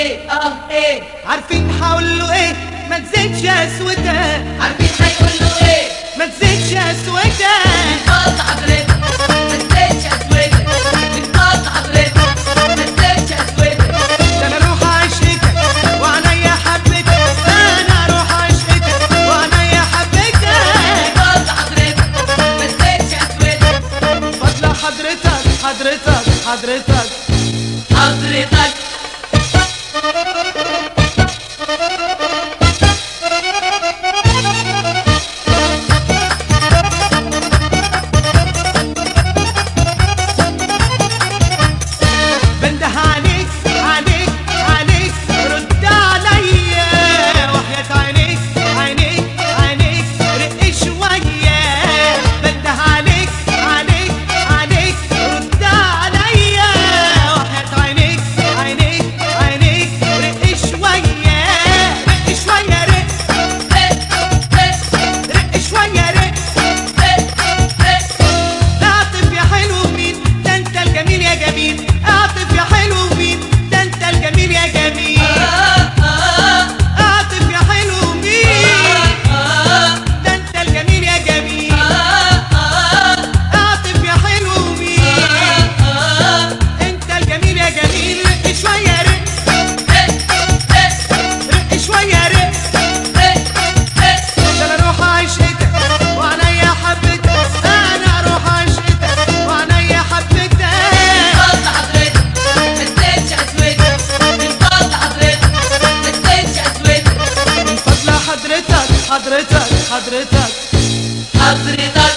ايه اه ايه عارفين هقول له ايه ما تزيدش اسودها عارفين هيقول له ايه ما تزيدش اسودها قط حضرتك ما تزيدش اسودك من قط حضرتك ما تزيدش اسودك ده انا اروح عشقتك وعليا حبتك انا اروح عشقتك وعليا حبتك قط حضرتك ما تزيدش اسودك فضل حضرتك حضرتك حضرتك حضرتك بنده عليك عليك عليك رد عليا وحياة عينيك عينيك عينيك رق شوية بنده عليك عليك عليك رد عليا وحياة عينيك عينيك عينيك رق شوية رق شوية رق رق شوية رق اعطف يا حلو مين ده انت الجميل يا جميل اعطف يا حلو مين ده انت الجميل يا جميل اعطف يا حلو مين ده انت الجميل يا جميل اعطف يا حلو مين انت الجميل يا جميل رق شويه رق رق شويه رق ده انا اروح عشقتك وعليا حبتك انا اروح عشقتك وعليا حبتك قط حضرتك ما تزيدش اسودك من قط حضرتك ما تزيدش اسودك من فضل حضرتك حضرتك حضرتك حضرتك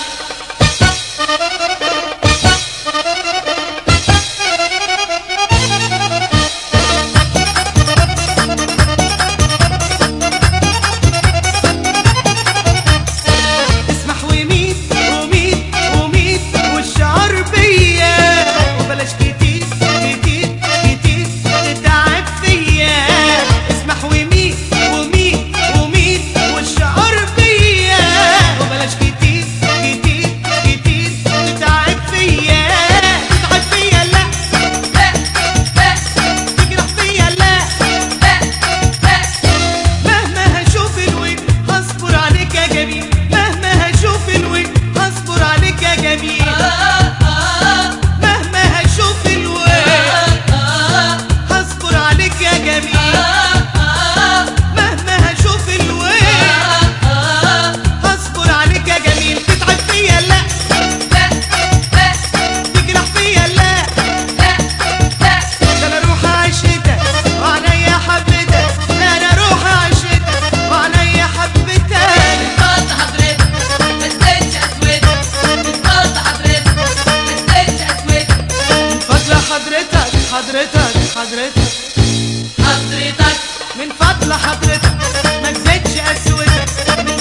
اسمح وميت وميت وميت والشعر بيا وبلاش كتير كتير كتير تتعب فيا اسمح وميت وميت وميت والشعر بيا وبلاش كتير كتير كتير تتعب فيا تتعب فيا لا تجرح فيا لا مهما هشوف الوجه هصبر عليك يا جميل مهما هشوف الوجه هصبر عليك يا جميل مهما هشوف الوجه هصبر عليك يا جميل مهما هشوف الوجه هصبر عليك يا جميل تتعب فيا لا تجرح فيا لا ده انا اروح عشتك وعليا حبتك انا اروح عشتك وعليا حبتك قط حضرتك ما تزيدش اسودك قط حضرتك ما تزيدش اسودك فضل حضرتك حضرتك حضرتك حضرتك من فضل حضرتك ما تزيدش اسودك من